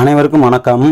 அனைவருக்கும் வணக்கம்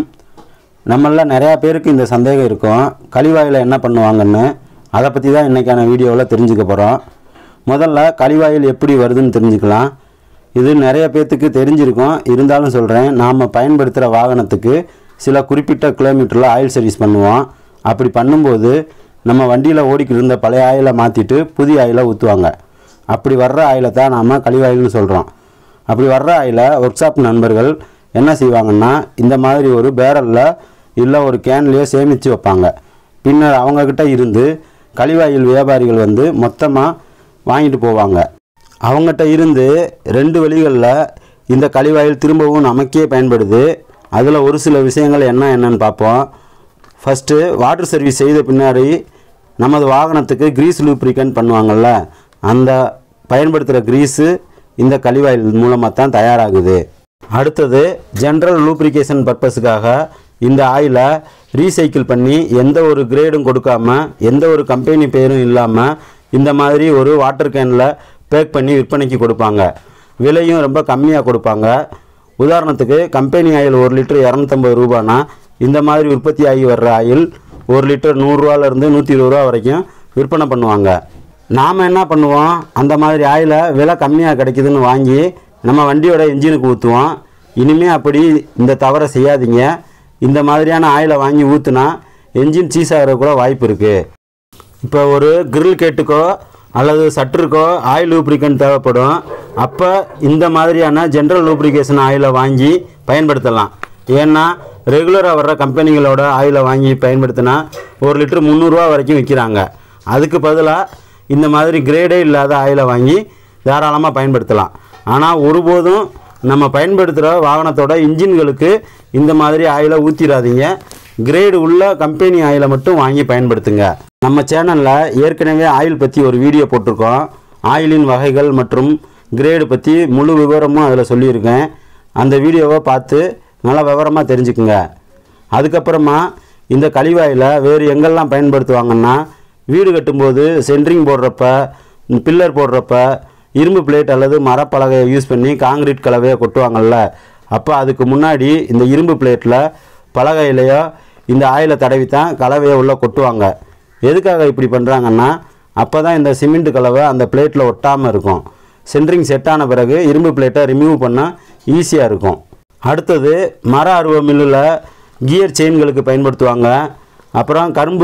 நம்மள நிறையா பேருக்கு இந்த சந்தேகம் இருக்கும் கழிவாயில் என்ன பண்ணுவாங்கன்னு அதை பற்றி தான் இன்றைக்கான வீடியோவில் தெரிஞ்சுக்க போகிறோம் முதல்ல கழிவாயில் எப்படி வருதுன்னு தெரிஞ்சுக்கலாம் இது நிறைய பேர்த்துக்கு தெரிஞ்சிருக்கும் இருந்தாலும் சொல்கிறேன் நாம் பயன்படுத்துகிற வாகனத்துக்கு சில குறிப்பிட்ட கிலோமீட்டரில் ஆயில் சர்வீஸ் பண்ணுவோம் அப்படி பண்ணும்போது நம்ம வண்டியில் ஓடிக்கிட்டு இருந்த பழைய ஆயிலை மாற்றிட்டு புதிய ஆயிலை ஊற்றுவாங்க அப்படி வர்ற ஆயிலை தான் நாம் கழிவாயில்னு சொல்கிறோம் அப்படி வர்ற ஆயிலை ஒர்க் ஷாப் நண்பர்கள் என்ன செய்வாங்கன்னா இந்த மாதிரி ஒரு பேரலில் இல்லை ஒரு கேன்லேயோ சேமித்து வைப்பாங்க பின்னர் அவங்கக்கிட்ட இருந்து கழிவாயில் வியாபாரிகள் வந்து மொத்தமாக வாங்கிட்டு போவாங்க அவங்ககிட்ட இருந்து ரெண்டு வழிகளில் இந்த கழிவாயில் திரும்பவும் நமக்கே பயன்படுது அதில் ஒரு சில விஷயங்கள் என்ன என்னன்னு பார்ப்போம் ஃபஸ்ட்டு வாட்டர் சர்வீஸ் செய்த பின்னாடி நமது வாகனத்துக்கு கிரீஸ் லூப்ரிகன் பண்ணுவாங்கள்ல அந்த பயன்படுத்துகிற கிரீஸு இந்த கழிவாயில் மூலமாக தான் தயாராகுது அடுத்தது ஜென்ரல் லூப்ரிகேஷன் பர்பஸுக்காக இந்த ஆயிலை ரீசைக்கிள் பண்ணி எந்த ஒரு கிரேடும் கொடுக்காம எந்த ஒரு கம்பெனி பேரும் இல்லாமல் இந்த மாதிரி ஒரு வாட்டர் கேனில் பேக் பண்ணி விற்பனைக்கு கொடுப்பாங்க விலையும் ரொம்ப கம்மியாக கொடுப்பாங்க உதாரணத்துக்கு கம்பெனி ஆயில் ஒரு லிட்டர் இரநூத்தம்பது ரூபானா இந்த மாதிரி உற்பத்தி ஆகி வர்ற ஆயில் ஒரு லிட்டர் நூறுரூவாலேருந்து நூற்றி இருபது ரூபா வரைக்கும் விற்பனை பண்ணுவாங்க நாம் என்ன பண்ணுவோம் அந்த மாதிரி ஆயிலை விலை கம்மியாக கிடைக்குதுன்னு வாங்கி நம்ம வண்டியோட இன்ஜினுக்கு ஊற்றுவோம் இனிமே அப்படி இந்த தவறை செய்யாதீங்க இந்த மாதிரியான ஆயிலை வாங்கி ஊற்றுனா என்ஜின் சீஸ் ஆகிற கூட வாய்ப்பு இருக்குது இப்போ ஒரு கிரில் கேட்டுக்கோ அல்லது சட்டருக்கோ ஆயில் லூப்ரிகன் தேவைப்படும் அப்போ இந்த மாதிரியான ஜென்ரல் லூப்ரிகேஷன் ஆயிலை வாங்கி பயன்படுத்தலாம் ஏன்னா ரெகுலராக வர்ற கம்பெனிகளோட ஆயிலை வாங்கி பயன்படுத்தினா ஒரு லிட்டர் முந்நூறுரூவா வரைக்கும் விற்கிறாங்க அதுக்கு பதிலாக இந்த மாதிரி கிரேடே இல்லாத ஆயிலை வாங்கி தாராளமாக பயன்படுத்தலாம் ஆனால் ஒருபோதும் நம்ம பயன்படுத்துகிற வாகனத்தோட இன்ஜின்களுக்கு இந்த மாதிரி ஆயிலை ஊற்றிடாதீங்க கிரேடு உள்ள கம்பெனி ஆயிலை மட்டும் வாங்கி பயன்படுத்துங்க நம்ம சேனலில் ஏற்கனவே ஆயில் பற்றி ஒரு வீடியோ போட்டிருக்கோம் ஆயிலின் வகைகள் மற்றும் கிரேடு பற்றி முழு விவரமும் அதில் சொல்லியிருக்கேன் அந்த வீடியோவை பார்த்து நல்லா விவரமாக தெரிஞ்சுக்குங்க அதுக்கப்புறமா இந்த கழிவாயில் வேறு எங்கெல்லாம் பயன்படுத்துவாங்கன்னா வீடு கட்டும்போது சென்ட்ரிங் போடுறப்ப பில்லர் போடுறப்ப இரும்பு பிளேட் அல்லது மரப்பலகையை யூஸ் பண்ணி காங்கிரீட் கலவையை கொட்டுவாங்கல்ல அப்போ அதுக்கு முன்னாடி இந்த இரும்பு பிளேட்டில் பலகையிலையோ இந்த ஆயிலை தடவி தான் கலவையை உள்ளே கொட்டுவாங்க எதுக்காக இப்படி பண்ணுறாங்கன்னா அப்போ தான் இந்த சிமெண்ட் கலவை அந்த பிளேட்டில் ஒட்டாமல் இருக்கும் சென்ட்ரிங் செட் ஆன பிறகு இரும்பு பிளேட்டை ரிமூவ் பண்ண ஈஸியாக இருக்கும் அடுத்தது மர அருவ மில்லில் கியர் செயின்களுக்கு பயன்படுத்துவாங்க அப்புறம் கரும்பு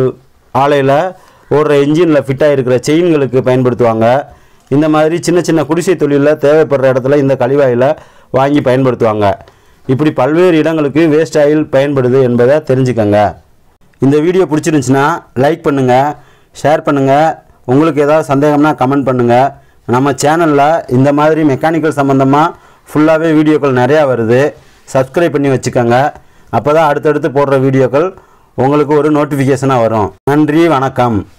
ஆலையில் ஓடுற இன்ஜினில் ஃபிட்டாக இருக்கிற செயின்களுக்கு பயன்படுத்துவாங்க இந்த மாதிரி சின்ன சின்ன குடிசை தொழிலில் தேவைப்படுற இடத்துல இந்த கழிவாயில் வாங்கி பயன்படுத்துவாங்க இப்படி பல்வேறு இடங்களுக்கு வேஸ்ட் ஆயில் பயன்படுது என்பதை தெரிஞ்சுக்கங்க இந்த வீடியோ பிடிச்சிருந்துச்சுன்னா லைக் பண்ணுங்கள் ஷேர் பண்ணுங்கள் உங்களுக்கு ஏதாவது சந்தேகம்னா கமெண்ட் பண்ணுங்கள் நம்ம சேனலில் இந்த மாதிரி மெக்கானிக்கல் சம்மந்தமாக ஃபுல்லாகவே வீடியோக்கள் நிறையா வருது சப்ஸ்கிரைப் பண்ணி வச்சுக்கோங்க அப்போ தான் அடுத்தடுத்து போடுற வீடியோக்கள் உங்களுக்கு ஒரு நோட்டிஃபிகேஷனாக வரும் நன்றி வணக்கம்